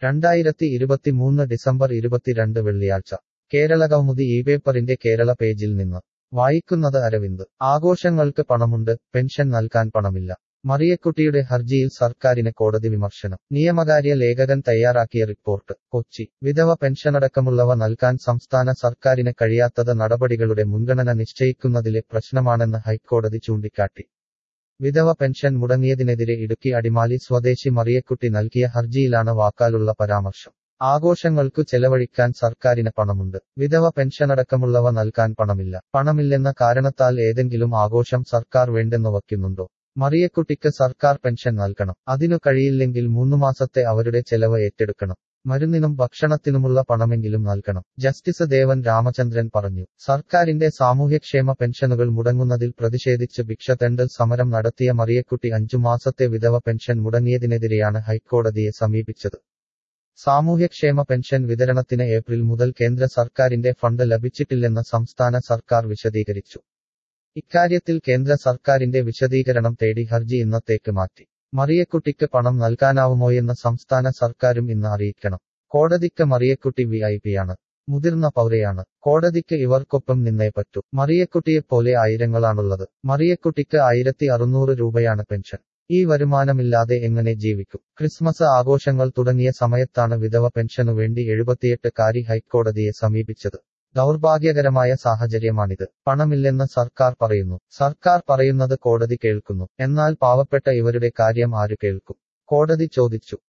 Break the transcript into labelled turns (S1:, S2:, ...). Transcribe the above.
S1: രണ്ടായിരത്തി ഇരുപത്തിമൂന്ന് ഡിസംബർ ഇരുപത്തിരണ്ട് വെള്ളിയാഴ്ച കേരളകൗമുദി ഈ പേപ്പറിന്റെ കേരള പേജിൽ നിന്ന് വായിക്കുന്നത് അരവിന്ദ് ആഘോഷങ്ങൾക്ക് പണമുണ്ട് പെൻഷൻ നൽകാൻ പണമില്ല മറിയക്കുട്ടിയുടെ ഹർജിയിൽ സർക്കാരിന് കോടതി വിമർശനം നിയമകാര്യ ലേഖകൻ തയ്യാറാക്കിയ റിപ്പോർട്ട് കൊച്ചി വിധവ പെൻഷനടക്കമുള്ളവ നൽകാൻ സംസ്ഥാന സർക്കാരിന് കഴിയാത്തത് നടപടികളുടെ മുൻഗണന നിശ്ചയിക്കുന്നതിലെ പ്രശ്നമാണെന്ന് ഹൈക്കോടതി ചൂണ്ടിക്കാട്ടി വിധവ പെൻഷൻ മുടങ്ങിയതിനെതിരെ ഇടുക്കി അടിമാലി സ്വദേശി മറിയക്കുട്ടി നൽകിയ ഹർജിയിലാണ് വാക്കാലുള്ള പരാമർശം ആഘോഷങ്ങൾക്കു ചെലവഴിക്കാൻ സർക്കാരിന് പണമുണ്ട് വിധവ പെൻഷനടക്കമുള്ളവ നൽകാൻ പണമില്ല പണമില്ലെന്ന കാരണത്താൽ ഏതെങ്കിലും ആഘോഷം സർക്കാർ വേണ്ടെന്ന് വയ്ക്കുന്നുണ്ടോ മറിയക്കുട്ടിക്ക് സർക്കാർ പെൻഷൻ നൽകണം അതിനു കഴിയില്ലെങ്കിൽ മൂന്നു മാസത്തെ അവരുടെ ചെലവ് ഏറ്റെടുക്കണം മരുന്നിനും ഭക്ഷണത്തിനുമുള്ള പണമെങ്കിലും നൽകണം ജസ്റ്റിസ് ദേവൻ രാമചന്ദ്രൻ പറഞ്ഞു സർക്കാരിന്റെ സാമൂഹ്യക്ഷേമ പെൻഷനുകൾ മുടങ്ങുന്നതിൽ പ്രതിഷേധിച്ച് ഭിക്ഷ തെണ്ടൽ സമരം നടത്തിയ മറിയക്കുട്ടി അഞ്ചു മാസത്തെ വിധവ പെൻഷൻ മുടങ്ങിയതിനെതിരെയാണ് ഹൈക്കോടതിയെ സമീപിച്ചത് സാമൂഹ്യക്ഷേമ പെൻഷൻ വിതരണത്തിന് ഏപ്രിൽ മുതൽ കേന്ദ്ര സർക്കാരിന്റെ ഫണ്ട് ലഭിച്ചിട്ടില്ലെന്ന് സംസ്ഥാന സർക്കാർ വിശദീകരിച്ചു ഇക്കാര്യത്തിൽ കേന്ദ്ര സർക്കാരിന്റെ വിശദീകരണം തേടി ഹർജി ഇന്നത്തേക്ക് മാറ്റി മറിയക്കുട്ടിക്ക് പണം നൽകാനാവുമോയെന്ന് സംസ്ഥാന സർക്കാരും ഇന്ന് അറിയിക്കണം കോടതിക്ക് മറിയക്കുട്ടി വി ഐ പിയാണ് മുതിർന്ന പൗരയാണ് കോടതിക്ക് ഇവർക്കൊപ്പം നിന്നേ പറ്റൂ മറിയക്കുട്ടിയെപ്പോലെ ആയിരങ്ങളാണുള്ളത് മറിയക്കുട്ടിക്ക് ആയിരത്തി അറുന്നൂറ് രൂപയാണ് പെൻഷൻ ഈ വരുമാനമില്ലാതെ എങ്ങനെ ജീവിക്കും ക്രിസ്മസ് ആഘോഷങ്ങൾ തുടങ്ങിയ സമയത്താണ് വിധവ പെൻഷനു വേണ്ടി എഴുപത്തിയെട്ട് കാരി ഹൈക്കോടതിയെ സമീപിച്ചത് ദൗർഭാഗ്യകരമായ സാഹചര്യമാണിത് പണമില്ലെന്ന് സർക്കാർ പറയുന്നു സർക്കാർ പറയുന്നത് കോടതി കേൾക്കുന്നു എന്നാൽ പാവപ്പെട്ട ഇവരുടെ കാര്യം ആര് കേൾക്കും കോടതി ചോദിച്ചു